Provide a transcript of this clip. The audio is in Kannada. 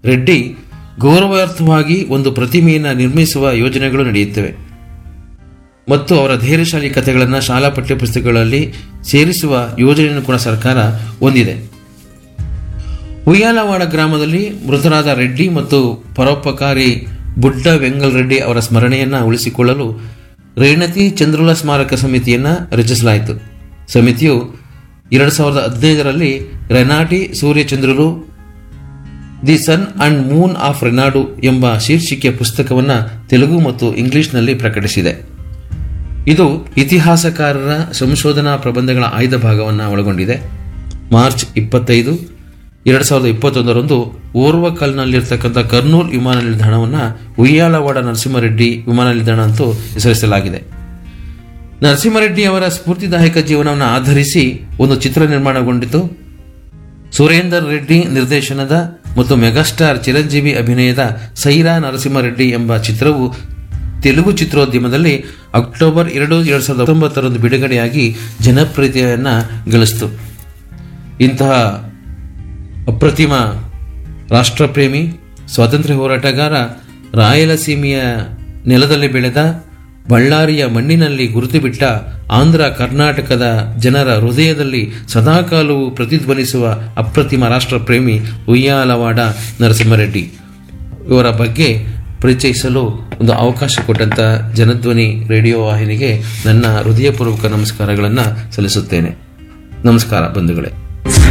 ರೆಡ್ಡಿ ಗೌರವಾರ್ಥವಾಗಿ ಒಂದು ಪ್ರತಿಮೆಯನ್ನು ನಿರ್ಮಿಸುವ ಯೋಜನೆಗಳು ನಡೆಯುತ್ತವೆ ಮತ್ತು ಅವರ ಧೈರ್ಯಶಾಲಿ ಕಥೆಗಳನ್ನು ಶಾಲಾ ಪಠ್ಯಪುಸ್ತಕಗಳಲ್ಲಿ ಸೇರಿಸುವ ಯೋಜನೆಯನ್ನು ಕೂಡ ಸರ್ಕಾರ ಹೊಂದಿದೆ ಉಯ್ಯಾಲವಾಡ ಗ್ರಾಮದಲ್ಲಿ ಮೃತರಾದ ರೆಡ್ಡಿ ಮತ್ತು ಪರೋಪಕಾರಿ ಬುಡ್ಡ ವೆಂಗಲ್ ರೆಡ್ಡಿ ಅವರ ಸ್ಮರಣೆಯನ್ನು ಉಳಿಸಿಕೊಳ್ಳಲು ರೇಣತಿ ಚಂದ್ರುಲ ಸ್ಮಾರಕ ಸಮಿತಿಯನ್ನು ರಚಿಸಲಾಯಿತು ಸಮಿತಿಯು ಎರಡು ಸಾವಿರದ ಹದಿನೈದರಲ್ಲಿ ರೆನಾಟಿ ಸೂರ್ಯಚಂದ್ರರು the sun and moon of Renadu ಎಂಬ ಶೀರ್ಷಿಕೆಯ ಪುಸ್ತಕವನ್ನು ತೆಲುಗು ಮತ್ತು ಇಂಗ್ಲಿಷ್ನಲ್ಲಿ ಪ್ರಕಟಿಸಿದೆ ಇದು ಇತಿಹಾಸಕಾರರ ಸಂಶೋಧನಾ ಪ್ರಬಂಧಗಳ ಆಯ್ದ ಭಾಗವನ್ನು ಒಳಗೊಂಡಿದೆ ಮಾರ್ಚ್ ಇಪ್ಪತ್ತೈದು ಎರಡು ಸಾವಿರದ ಇಪ್ಪತ್ತೊಂದರಂದು ಓರ್ವಕಲ್ನಲ್ಲಿರ್ತಕ್ಕಂಥ ಕರ್ನೂಲ್ ವಿಮಾನ ನಿಲ್ದಾಣವನ್ನು ಉಯ್ಯಾಲವಾಡ ನರಸಿಂಹರೆಡ್ಡಿ ವಿಮಾನ ನಿಲ್ದಾಣ ಅಂತೂ ಹೆಸರಿಸಲಾಗಿದೆ ನರಸಿಂಹರೆಡ್ಡಿ ಅವರ ಸ್ಫೂರ್ತಿದಾಯಕ ಜೀವನವನ್ನು ಆಧರಿಸಿ ಒಂದು ಚಿತ್ರ ನಿರ್ಮಾಣಗೊಂಡಿತು ಸುರೇಂದರ್ ರೆಡ್ಡಿ ನಿರ್ದೇಶನದ ಮತ್ತು ಮೆಗಾಸ್ಟಾರ್ ಚಿರಂಜೀವಿ ಅಭಿನಯದ ಸೈರಾ ನರಸಿಂಹರೆಡ್ಡಿ ಎಂಬ ಚಿತ್ರವು ತೆಲುಗು ಚಿತ್ರೋದ್ಯಮದಲ್ಲಿ ಅಕ್ಟೋಬರ್ ಎರಡು ಎರಡು ಸಾವಿರದ ಹತ್ತೊಂಬತ್ತರಂದು ಬಿಡುಗಡೆಯಾಗಿ ಜನಪ್ರಿಯತೆಯನ್ನು ಗಳಿಸಿತು ಇಂತಹ ಅಪ್ರತಿಮ ರಾಷ್ಟ್ರಪ್ರೇಮಿ ಸ್ವಾತಂತ್ರ್ಯ ಹೋರಾಟಗಾರ ರಾಯಲಸೀಮೆಯ ನೆಲದಲ್ಲಿ ಬೆಳೆದ ಬಳ್ಳಾರಿಯ ಮಣ್ಣಿನಲ್ಲಿ ಗುರುತು ಬಿಟ್ಟ ಆಂಧ್ರ ಕರ್ನಾಟಕದ ಜನರ ಹೃದಯದಲ್ಲಿ ಸದಾಕಾಲವೂ ಪ್ರತಿಧ್ವನಿಸುವ ಅಪ್ರತಿಮ ರಾಷ್ಟ್ರಪ್ರೇಮಿ ಉಯ್ಯಾಲವಾಡ ನರಸಿಂಹರೆಡ್ಡಿ ಇವರ ಬಗ್ಗೆ ಪರಿಚಯಿಸಲು ಒಂದು ಅವಕಾಶ ಕೊಟ್ಟಂತ ಜನಧ್ವನಿ ರೇಡಿಯೋ ವಾಹಿನಿಗೆ ನನ್ನ ಹೃದಯಪೂರ್ವಕ ನಮಸ್ಕಾರಗಳನ್ನು ಸಲ್ಲಿಸುತ್ತೇನೆ ನಮಸ್ಕಾರ ಬಂಧುಗಳೇ